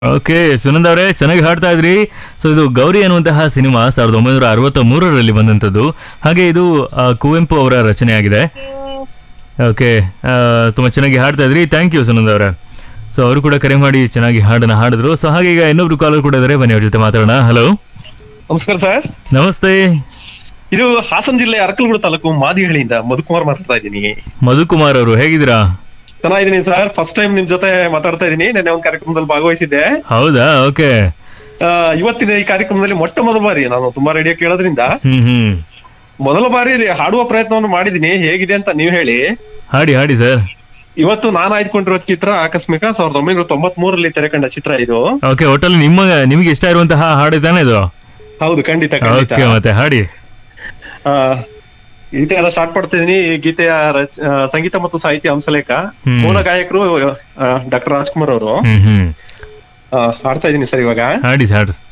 Okay Sunand ಅವರೇ ಚೆನ್ನಾಗಿ ಹಾಡ್ತಾ ಇದ್ರಿ ಸೊ ಇದು ಗೌರಿ ಅನ್ನುವಂತಹ ಸಿನಿಮಾ ಸಾವಿರದ ಒಂಬೈನೂರ ಅರವತ್ತ ಮೂರರಲ್ಲಿ ಬಂದಂಥದ್ದು ಹಾಗೆ ಇದು ಆ, ಕುವೆಂಪು ಅವರ ರಚನೆ ಆಗಿದೆ ಓಕೆ ತುಂಬ ಚೆನ್ನಾಗಿ ಹಾಡ್ತಾ ಇದ್ರಿ ಥ್ಯಾಂಕ್ ಯು ಸುನಂದ್ ಅವರೇ ಸೊ ಅವರು ಕೂಡ ಕರೆ ಮಾಡಿ ಚೆನ್ನಾಗಿ ಹಾಡನ್ನ ಹಾಡಿದ್ರು ಸೊ ಹಾಗೆ ಈಗ ಇನ್ನೊಬ್ರು ಕಾಲರ್ ಕೂಡ ಇದ್ದಾರೆ ಬನ್ನಿ ಅವ್ರ ಜೊತೆ ಮಾತಾಡೋಣ ಹಲೋ ನಮಸ್ಕಾರ ಸರ್ ನಮಸ್ತೆ ಇದು ಹಾಸನ ಜಿಲ್ಲೆ ಅರಕಲಗೂಡು ತಾಲೂಕು ಮಾದಿಹಳ್ಳಿಯಿಂದ ಮಧುಕುಮಾರ್ ಮಾತಾಡ್ತಾ ಇದ್ದೀನಿ ಮಧುಕುಮಾರ್ ಅವರು ಹೇಗಿದ್ದೀರಾ ಚೆನ್ನಾಗಿದ್ದೀನಿ ಸರ್ ಫಸ್ಟ್ ಟೈಮ್ ನಿಮ್ ಜೊತೆ ಮಾತಾಡ್ತಾ ಇದ್ದೀನಿ ನೆನ್ನೆ ಒಂದು ಕಾರ್ಯಕ್ರಮದಲ್ಲಿ ಭಾಗವಹಿಸಿದ್ದೆ ಹೌದಾ ಓಕೆ ಆ, ಇವತ್ತಿನ ಈ ಕಾರ್ಯಕ್ರಮದಲ್ಲಿ ಮೊಟ್ಟ ಮೊದಲ ಬಾರಿ ನಾನು ತುಂಬಾ ರೇಡಿಯೋ ಕೇಳೋದ್ರಿಂದ ಹ್ಮ್ ಹ್ಮ್ ಮೊದಲ ಬಾರಿ ಹಾಡುವ ಪ್ರಯತ್ನವನ್ನು ಮಾಡಿದ್ದೀನಿ ಹೇಗಿದೆ ಅಂತ ನೀವು ಹೇಳಿ ಹಾಡಿ ಹಾಡಿ ಸರ್ ಇವತ್ತು ನಾನು ಆಯ್ದುಕೊಂಡಿರೋ ಚಿತ್ರ ಆಕಸ್ಮಿಕ ಸಾವಿರದ ಒಂಬೈನೂರ ತೊಂಬತ್ ಮೂರರಲ್ಲಿ ತೆರೆ ಕಂಡ ಚಿತ್ರ ಇದು ಓಕೆ ಒಟ್ಟಲ್ಲಿ ನಿಮ್ಮ ನಿಮಗೆ ಇಷ್ಟ ಇರುವಂತಹ ಹಾಡು ತಾನೇ ಇದು ಹೌದು ಖಂಡಿತ ಖಂಡಿತ ಓಕೆ ಮತ್ತೆ ಹಾಡಿ ಆ, ಗೀತೆಯನ್ನ ಸ್ಟಾರ್ಟ್ ಮಾಡ್ತಿದ್ದೀನಿ ಈ ಗೀತೆಯ ರಚ- ಆ, ಸಂಗೀತ ಮತ್ತು ಸಾಹಿತ್ಯ ಹಂಸಲೇಖ ಹ್ಮ್. ಮೂಲ ಗಾಯಕರು ಡಾಕ್ಟರ್ ರಾಜ್ಕುಮಾರ್ ಅವರು ಹ್ಮ್ ಹ್ಮ್ ಆ, ಹಾಡ್ತಾ ಇದ್ದೀನಿ ಸರ್ ಇವಾಗ ಹಾಡಿ ಹಾಡ್ರಿ